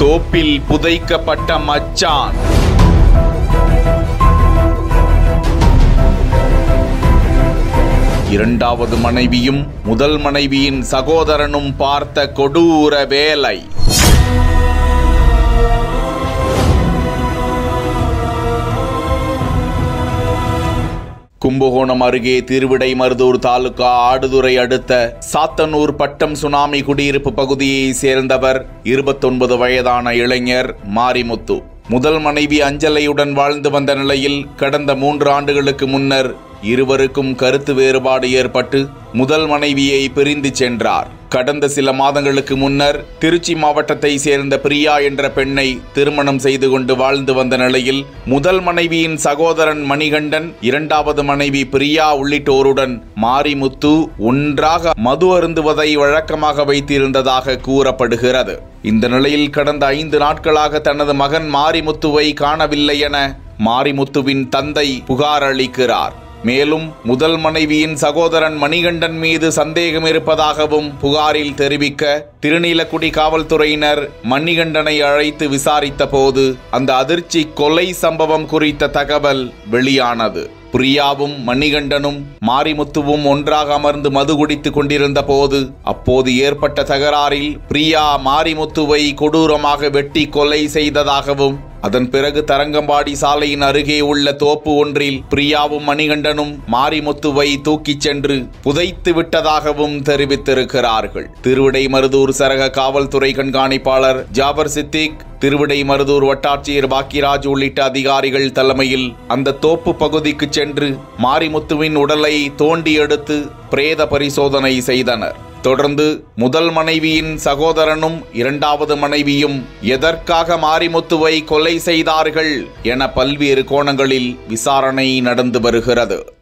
தோப்பில் புதைக்கப்பட்ட மச்சான் இரண்டாவது மனைவியும் முதல் மனைவியின் சகோதரனும் பார்த்த கொடூர வேலை கும்பகோணம் அருகே திருவிடைமருதூர் தாலுகா ஆடுதுறை அடுத்த சாத்தனூர் பட்டம் சுனாமி குடியிருப்பு பகுதியை சேர்ந்தவர் இருபத்தொன்பது வயதான இளைஞர் மாரிமுத்து முதல் மனைவி அஞ்சலையுடன் வாழ்ந்து வந்த நிலையில் கடந்த மூன்று ஆண்டுகளுக்கு முன்னர் இருவருக்கும் கருத்து வேறுபாடு ஏற்பட்டு முதல் மனைவியை பிரிந்து சென்றார் கடந்த சில மாதங்களுக்கு முன்னர் திருச்சி மாவட்டத்தை சேர்ந்த பிரியா என்ற பெண்ணை திருமணம் செய்து கொண்டு வாழ்ந்து வந்த நிலையில் முதல் மனைவியின் சகோதரன் மணிகண்டன் இரண்டாவது மனைவி பிரியா உள்ளிட்டோருடன் மாரிமுத்து ஒன்றாக மது அருந்துவதை வழக்கமாக வைத்திருந்ததாக கூறப்படுகிறது இந்த நிலையில் கடந்த ஐந்து நாட்களாக தனது மகன் மாரிமுத்துவை காணவில்லை என மாரிமுத்துவின் தந்தை புகார் அளிக்கிறார் மேலும் முதல் மனைவியின் சகோதரன் மணிகண்டன் மீது சந்தேகம் இருப்பதாகவும் புகாரில் தெரிவிக்க திருநீலக்குடி காவல்துறையினர் மணிகண்டனை அழைத்து விசாரித்த போது அந்த அதிர்ச்சி கொலை சம்பவம் குறித்த தகவல் வெளியானது பிரியாவும் மணிகண்டனும் மாரிமுத்துவும் ஒன்றாக அமர்ந்து மது குடித்துக் கொண்டிருந்த போது அப்போது ஏற்பட்ட தகராறில் பிரியா மாரிமுத்துவை கொடூரமாக வெட்டி கொலை செய்ததாகவும் அதன் பிறகு தரங்கம்பாடி சாலையின் அருகே உள்ள தோப்பு ஒன்றில் பிரியாவும் மணிகண்டனும் மாரிமுத்துவை தூக்கிச் சென்று புதைத்து விட்டதாகவும் தெரிவித்திருக்கிறார்கள் திருவிடைமருதூர் சரக காவல்துறை கண்காணிப்பாளர் ஜாபர் சித்திக் திருவிடைமருதூர் வட்டாட்சியர் பாக்கியராஜ் உள்ளிட்ட அதிகாரிகள் தலைமையில் அந்த தோப்பு பகுதிக்கு சென்று மாரிமுத்துவின் உடலை தோண்டி எடுத்து பிரேத பரிசோதனை செய்தனர் தொடர்ந்து முதல் மனைவியின் சகோதரனும் இரண்டாவது மனைவியும் எதற்காக மாரிமுத்துவை கொலை செய்தார்கள் என பல்வேறு கோணங்களில் விசாரணை நடந்து வருகிறது